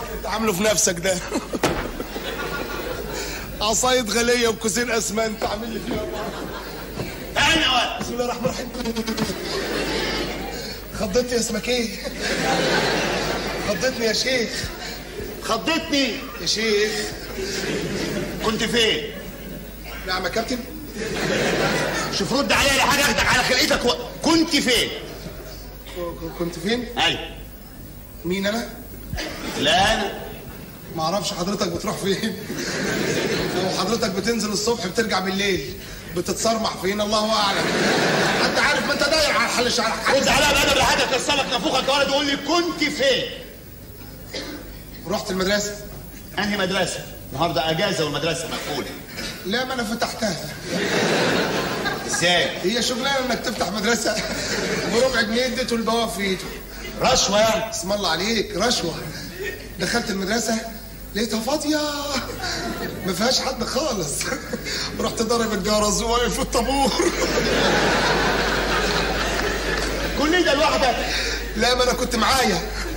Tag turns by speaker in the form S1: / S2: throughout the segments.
S1: انت عامله في نفسك ده عصاية غلية وكوزين اسمنت عامل لي فيها
S2: تعالى يا ولد
S1: بسم الله الرحمن الرحيم خضتني اسمك ايه؟ خضتني يا شيخ
S2: خضتني
S1: يا شيخ
S2: كنت فين
S1: نعم يا كابتن
S2: شوف رد عليا لحاجه اخدك على خلقتك و... كنت فين
S1: ك- كنت فين؟
S2: ايوه
S1: مين انا؟
S2: لا انا
S1: ما اعرفش حضرتك بتروح فين لو حضرتك بتنزل الصبح بترجع بالليل بتتصرمح فين الله اعلم انت عارف ما انت داير على حل شعرك
S2: رد عليا بادب لحاجه كسرك نافوخك يا ولد وقول لي كنت فين
S1: رحت المدرسه
S2: انهي مدرسه النهارده اجازه والمدرسه مقفوله
S1: لا ما انا فتحتها
S2: ازاي
S1: هي شغلانه انك تفتح مدرسه بربع جنيه اديته البواب في ايده
S2: رشوه يعني
S1: اسم الله عليك رشوه دخلت المدرسه لقيتها فاضيه ما فيهاش حد خالص رحت ضارب الجرس وواقف في الطابور
S2: كل ده لوحدك
S1: لا ما انا كنت معايا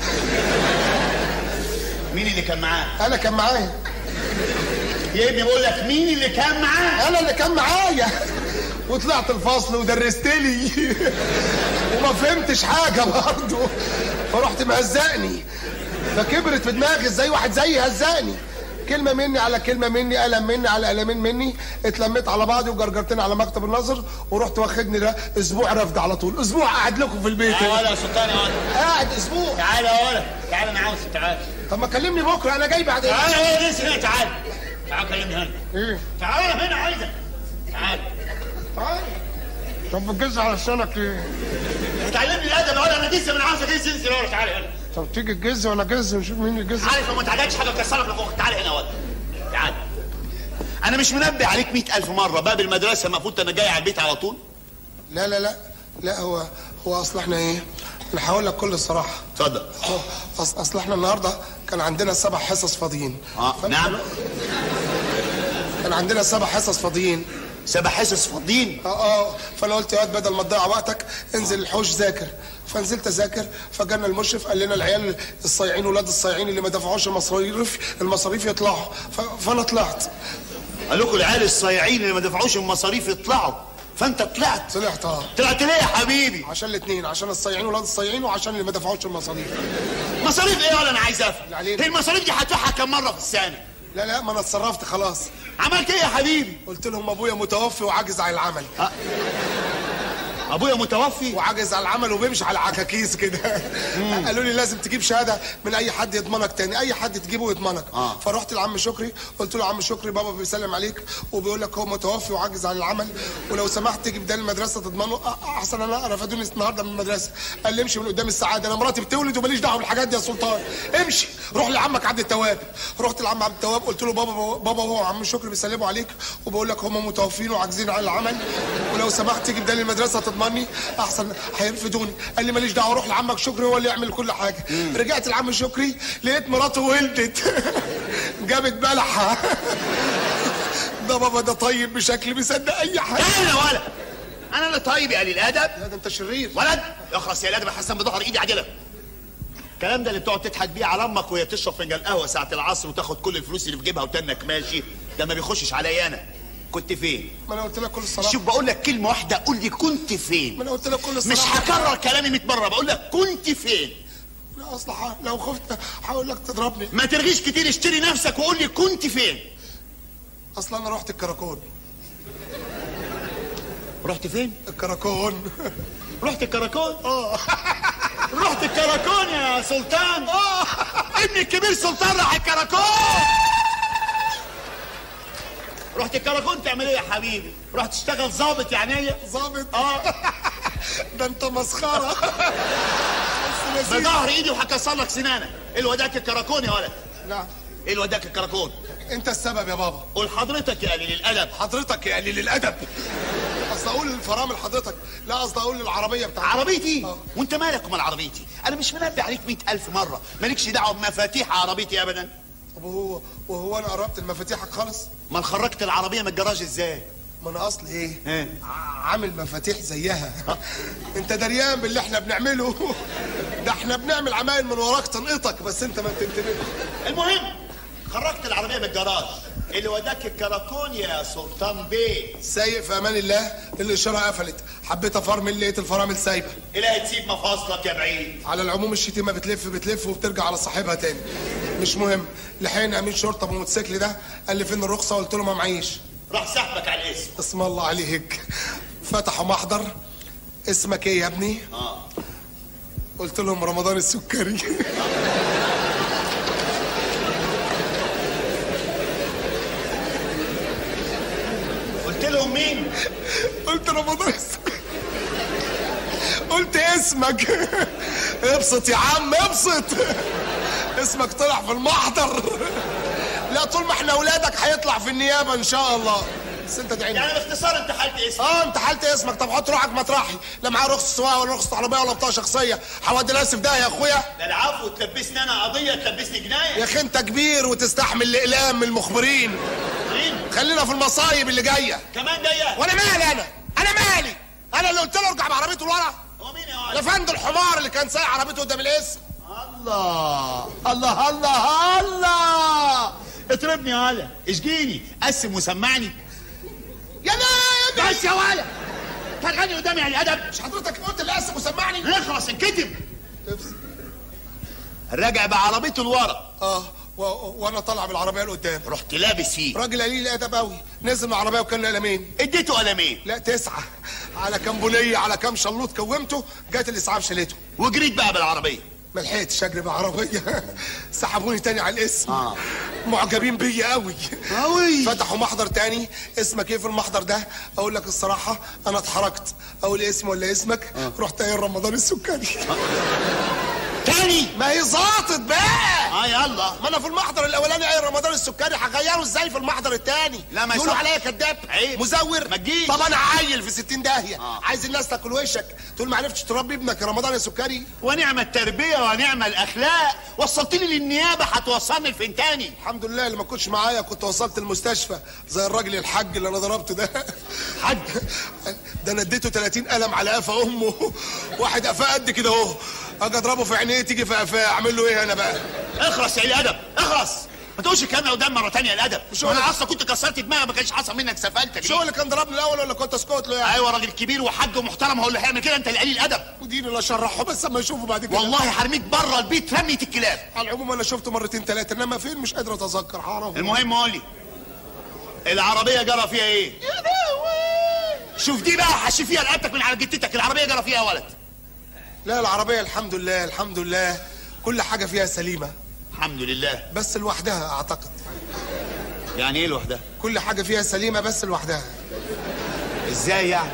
S2: مين اللي كان معاه
S1: انا كان معايا
S2: يا ابني بقول لك مين اللي كان معاه
S1: انا اللي كان معايا وطلعت الفصل ودرست لي وما فهمتش حاجه برضه فرحت مهزقني فكبرت في دماغي ازاي واحد زيي هزقني كلمه مني على كلمه مني قلم مني على قلمين مني اتلميت على بعضي وجرجرتني على مكتب الناظر ورحت واخدني ده اسبوع رفد على طول اسبوع قاعد لكم في البيت
S2: تعالى ولا يا سلطان يا ولد
S1: قاعد اسبوع
S2: تعالى يا ولد تعالى انا عاوز تعالى
S1: طب ما كلمني بكره انا جاي بعدين
S2: تعالى يا ولد لسه هنا تعالى تعالى كلمني هنا
S1: ايه
S2: تعالى هنا عايزك تعالى
S1: تعال طب بتجز على لسانك ليه
S2: تعلمني الادب يا ولد انا لسه من عاوزك لسه انزل يا ولد تعالى هنا
S1: طب تيجي تجز وانا اجز نشوف مين يجز
S2: عارف لو ما اتعجبتش حاجه تكسرك لفوق تعالى هنا يا ولد تعالى انا مش منبه عليك مئة ألف مرة باب المدرسة المفروض انا جاي على البيت على طول
S1: لا لا لا لا هو هو اصل احنا ايه انا هقول لك كل الصراحه
S2: اتفضل
S1: هو أص- اصل احنا النهارده كان عندنا سبع حصص فاضيين
S2: اه
S1: فأنا-
S2: نعم
S1: كان عندنا سبع حصص فاضيين
S2: سبع حصص فاضيين
S1: اه اه فانا قلت يا واد بدل ما تضيع وقتك انزل الحوش ذاكر فنزلت اذاكر فجانا المشرف قال لنا العيال الصايعين ولاد الصايعين اللي ما دفعوش المصاريف المصاريف يطلعوا ف- فانا طلعت
S2: قال لكم العيال الصايعين اللي ما دفعوش المصاريف يطلعوا فانت طلعت
S1: طلعت اه
S2: طلعت ليه يا حبيبي
S1: عشان الاثنين عشان الصايعين ولاد الصايعين وعشان اللي ما دفعوش المصاريف
S2: مصاريف ايه ولا انا عايز افهم
S1: علينا.
S2: هي المصاريف دي هدفعها كم مرة في السنة
S1: لا لا ما انا اتصرفت خلاص
S2: عملت ايه يا حبيبي
S1: قلت لهم ابويا متوفي وعاجز عن العمل
S2: ابويا متوفي
S1: وعاجز على العمل وبيمشي على عكاكيز كده قالوا لي لازم تجيب شهاده من اي حد يضمنك تاني اي حد تجيبه يضمنك
S2: آه.
S1: فرحت لعم شكري قلت له عم شكري بابا بيسلم عليك وبيقول لك هو متوفي وعاجز عن العمل ولو سمحت تيجي بدال المدرسه تضمنه أ- احسن انا رفدوني النهارده من المدرسه قال لي امشي من قدام السعاده انا مراتي بتولد وماليش دعوه بالحاجات دي يا سلطان امشي روح لعمك عبد التواب رحت لعم عبد التواب قلت له بابا بابا هو وعم شكري بيسلموا عليك وبقول لك هم متوفين وعاجزين عن العمل ولو سمحت تيجي بدال المدرسه تضمني احسن هيرفدوني قال لي ماليش دعوه روح لعمك شكري هو اللي يعمل كل حاجه رجعت لعم شكري لقيت مراته ولدت جابت بلحه ده بابا ده طيب بشكل بيصدق اي حاجه
S2: تعالى يا ولد انا اللي طيب يا قليل الادب
S1: لا ده انت شرير
S2: ولد اخلص يا الادب حسن بظهر ايدي عجله الكلام ده اللي بتقعد تضحك بيه على امك وهي تشرب فنجان قهوه ساعه العصر وتاخد كل الفلوس اللي في جيبها وتنك ماشي ده ما بيخشش عليا انا كنت فين
S1: ما انا قلت لك كل الصراحه
S2: شوف بقول لك كلمه واحده قول لي كنت
S1: ما
S2: فين
S1: انا قلت لك كل
S2: مش
S1: الصراحه
S2: هكرر كلامي 100 مره بقول لك كنت فين
S1: لا اصل ح- لو خفت هقول لك تضربني
S2: ما ترغيش كتير اشتري نفسك وقول لي كنت فين
S1: اصل انا رحت الكراكون
S2: رحت فين
S1: الكراكون
S2: رحت الكراكون اه رحت الكراكون يا سلطان اه ابني الكبير سلطان راح الكراكون رحت الكراكون تعمل ايه يا حبيبي رحت تشتغل ظابط يعني ايه
S1: ظابط
S2: اه
S1: ده انت مسخره بس لذيذ.
S2: بظهر ايدي وهكسر لك سنانك ايه اللي وداك الكراكون يا ولد
S1: نعم
S2: ايه اللي وداك الكراكون
S1: انت السبب يا بابا
S2: قول حضرتك يا قليل الادب
S1: حضرتك يا قليل الادب اصل اقول الفرامل حضرتك لا قصدي اقول العربيه بتاعتك
S2: عربيتي
S1: آه.
S2: وانت مالك ومال عربيتي انا مش منبه عليك مئة ألف مرة مالكش دعوة بمفاتيح عربيتي أبدا
S1: طب وهو وهو انا قربت المفاتيحك خالص
S2: ما خرجت العربية من الجراج ازاي
S1: ما انا اصل ايه
S2: ايه
S1: ع- عامل مفاتيح زيها انت دريان باللي احنا بنعمله ده احنا بنعمل عمايل من وراك تنقطك بس انت ما بتنتبهش
S2: المهم خرجت العربيه من الجراج اللي وداك الكراكون يا سلطان بيه
S1: سايق في امان الله الاشاره قفلت حبيت افرمل لقيت الفرامل سايبه
S2: الهي تسيب مفاصلك يا بعيد
S1: على العموم الشتيمه بتلف بتلف وبترجع على صاحبها تاني مش مهم لحقنا امين شرطه ابو الموتوسيكل ده قال لي فين الرخصه قلت له ما معيش
S2: راح سحبك على الاسم
S1: اسم الله عليك فتحوا محضر اسمك ايه يا ابني
S2: اه
S1: قلت لهم رمضان السكري
S2: قلت لهم مين
S1: قلت رمضان السكري قلت اسمك ابسط يا عم ابسط اسمك طلع في المحضر لا طول ما احنا اولادك هيطلع في النيابه ان شاء الله بس انت تعيني
S2: يعني باختصار انت حالت اسم
S1: اه انت حالت اسمك طب حط روحك مطرحي لا معايا رخصه سواقه ولا رخصه عربيه ولا بطاقه شخصيه هودي الاسف ده يا اخويا
S2: ده العفو تلبسني انا قضيه تلبسني
S1: يا
S2: جنايه
S1: اخي انت كبير وتستحمل الاقلام من المخبرين
S2: مين
S1: خلينا في المصايب اللي جايه
S2: كمان جايه
S1: وانا مالي انا انا مالي انا اللي قلت له ارجع بعربيته لورا
S2: هو مين يا
S1: يا
S2: ولد
S1: فندم الحمار اللي كان سايق عربيته قدام الاسم
S2: الله الله الله الله اضربني يا ولد اشجيني قسم وسمعني
S1: يا نادي
S2: بس يا ولد تغني قدامي يعني ادب
S1: مش حضرتك قلت اللي قسم وسمعني
S2: اخلص انكتب رجع بعربيته لورا
S1: اه و... وانا طالع بالعربيه لقدام
S2: رحت لابس فيه
S1: راجل قليل الادب قوي نزل من العربيه وكان قلمين
S2: اديته قلمين
S1: لا تسعه على كام بنيه على كام شلوط كومته جت الاسعاف شالته
S2: وجريت بقى بالعربيه
S1: ما لحقتش اجري بعربيه سحبوني تاني على الاسم
S2: آه.
S1: معجبين بيا قوي
S2: قوي
S1: فتحوا محضر تاني اسمك ايه في المحضر ده اقول لك الصراحه انا اتحركت اقول اسم ولا اسمك رحت قايل رمضان السكري
S2: تاني
S1: ما هي ظابطت بقى
S2: اه يلا
S1: ما انا في المحضر الاولاني قايل رمضان السكري هغيره ازاي في المحضر التاني
S2: لا، ما
S1: يقولوا
S2: يصح.
S1: عليا كذاب
S2: عيب.
S1: مزور
S2: ما تجيش.
S1: طب انا عيل في 60 داهيه
S2: آه.
S1: عايز الناس تاكل وشك تقول ما عرفتش تربي ابنك يا رمضان السكري
S2: ونعم التربيه ونعم الاخلاق وصلتني للنيابه هتوصلني لفين تاني
S1: الحمد لله اللي ما كنتش معايا كنت وصلت المستشفى زي الراجل الحاج اللي انا ضربته ده
S2: حد
S1: ده انا اديته 30 قلم على قفا امه واحد قفاه قد كده اهو اجي اضربه في عينيه تيجي في قفاه اعمل له ايه انا بقى
S2: اخرس يا الادب اخرس ما تقولش الكلام ده قدام مره تانية الادب
S1: مش
S2: وانا
S1: هقول-
S2: اصلا كنت كسرت دماغي ما كانش حصل منك سفلتك
S1: مش هو اللي كان ضربني الاول ولا كنت اسكت له يعني
S2: ايوه راجل كبير وحاج ومحترم هو اللي هيعمل كده انت اللي قليل الادب
S1: وديني اللي اشرحه بس اما يشوفه بعد كده
S2: والله هرميك بره البيت رمية الكلاب
S1: على العموم انا شفته مرتين ثلاثه انما فين مش قادر اتذكر هعرفه
S2: المهم قول لي العربيه جرى فيها ايه
S1: يا لهوي
S2: شوف دي بقى حشي فيها رقبتك من على جتتك العربيه جرى فيها يا ولد
S1: لا العربيه الحمد لله الحمد لله كل حاجه فيها سليمه
S2: الحمد لله
S1: بس لوحدها اعتقد
S2: يعني ايه لوحدها
S1: كل حاجه فيها سليمه بس لوحدها
S2: ازاي يعني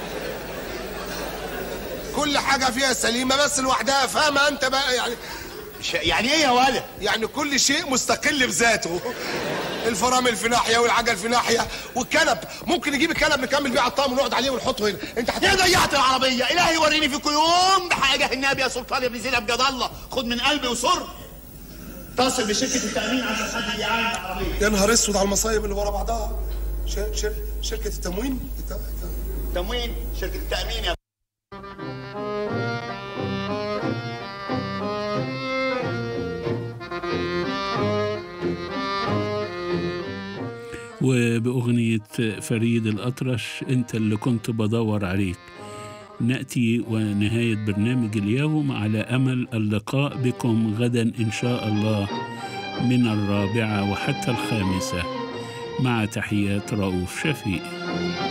S1: كل حاجه فيها سليمه بس لوحدها فاهمه انت بقى يعني
S2: ش- يعني ايه يا ولد
S1: يعني كل شيء مستقل بذاته الفرامل في ناحيه والعجل في ناحيه والكنب ممكن نجيب الكنب نكمل بيه على الطقم ونقعد عليه ونحطه هنا انت
S2: يا
S1: هتعمل
S2: ضيعت العربيه الهي وريني فيكم يوم بحاجه النبي يا سلطان يا ابن زينب جد الله خد من قلبي وصر اتصل بشركه التامين عشان حد يعاين العربيه
S1: يا نهار اسود على المصايب اللي ورا بعضها شر شر شركه التموين الت- الت-
S2: تموين شركه التامين يا
S3: وبأغنية فريد الأطرش أنت اللي كنت بدور عليك نأتي ونهاية برنامج اليوم على أمل اللقاء بكم غدا إن شاء الله من الرابعة وحتى الخامسة مع تحيات رؤوف شفيق